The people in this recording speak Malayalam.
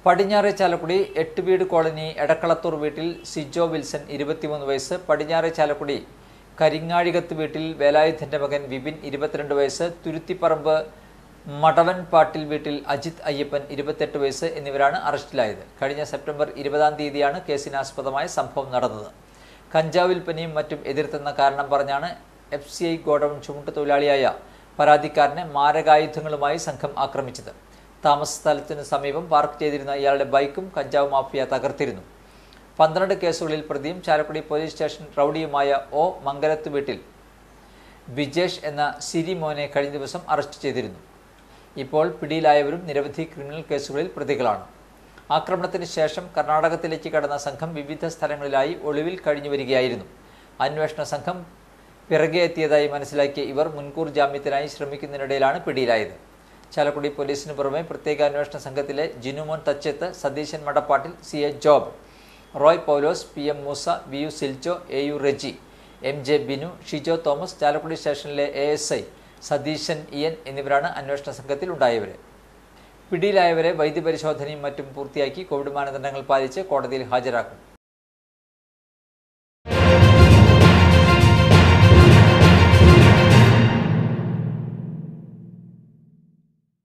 പടിഞ്ഞാറെ ചാലക്കുടി എട്ട് വീട് കോളനി എടക്കളത്തൂർ വീട്ടിൽ സിജോ വിൽസൺ ഇരുപത്തിമൂന്ന് വയസ്സ് പടിഞ്ഞാറെ ചാലക്കുടി കരിങ്ങാഴികത്ത് വീട്ടിൽ വേലായുധന്റെ മകൻ വിപിൻ ഇരുപത്തിരണ്ട് വയസ്സ് തുരുത്തിപ്പറമ്പ് മടവൻ പാട്ടിൽ വീട്ടിൽ അജിത് അയ്യപ്പൻ ഇരുപത്തെട്ട് വയസ്സ് എന്നിവരാണ് അറസ്റ്റിലായത് കഴിഞ്ഞ സെപ്റ്റംബർ ഇരുപതാം തീയതിയാണ് കേസിനാസ്പദമായ സംഭവം നടന്നത് കഞ്ചാവ് വിൽപ്പനയും മറ്റും എതിർത്തെന്ന കാരണം പറഞ്ഞാണ് എഫ് സി ഐ ഗോഡൌൺ ചുമട്ടുതൊഴിലാളിയായ പരാതിക്കാരനെ മാരകായുധങ്ങളുമായി സംഘം ആക്രമിച്ചത് താമസ സ്ഥലത്തിനു സമീപം പാർക്ക് ചെയ്തിരുന്ന ഇയാളുടെ ബൈക്കും കഞ്ചാവ് മാഫിയ തകർത്തിരുന്നു പന്ത്രണ്ട് കേസുകളിൽ പ്രതിയും ചാലക്കുടി പോലീസ് സ്റ്റേഷൻ റൌഡിയുമായ ഒ മംഗലത്ത് വീട്ടിൽ ബിജേഷ് എന്ന സിരി മോനെ കഴിഞ്ഞ ദിവസം അറസ്റ്റ് ചെയ്തിരുന്നു ഇപ്പോൾ പിടിയിലായവരും നിരവധി ക്രിമിനൽ കേസുകളിൽ പ്രതികളാണ് ആക്രമണത്തിന് ശേഷം കർണാടകത്തിലേക്ക് കടന്ന സംഘം വിവിധ സ്ഥലങ്ങളിലായി ഒളിവിൽ കഴിഞ്ഞു വരികയായിരുന്നു അന്വേഷണ സംഘം പിറകെ എത്തിയതായി മനസ്സിലാക്കിയ ഇവർ മുൻകൂർ ജാമ്യത്തിനായി ശ്രമിക്കുന്നതിനിടയിലാണ് പിടിയിലായത് ചാലക്കുടി പോലീസിന് പുറമെ പ്രത്യേക അന്വേഷണ സംഘത്തിലെ Jinumon Thachath Satheesan Madappattil C A Job Roy Paulose P M Moosa V U Siljo A U Reji M J Binu Shijo Thomas Chalakudy സ്റ്റേഷനിലെ എ എസ് ഐ സതീശൻ ഇയൻ എന്നിവരാണ് അന്വേഷണ സംഘത്തിൽ ഉണ്ടായവർ പിടിയിലായവരെ വൈദ്യപരിശോധനയും മറ്റും പൂർത്തിയാക്കി കോവിഡ് മാനദണ്ഡങ്ങൾ പാലിച്ച് കോടതിയിൽ ഹാജരാക്കും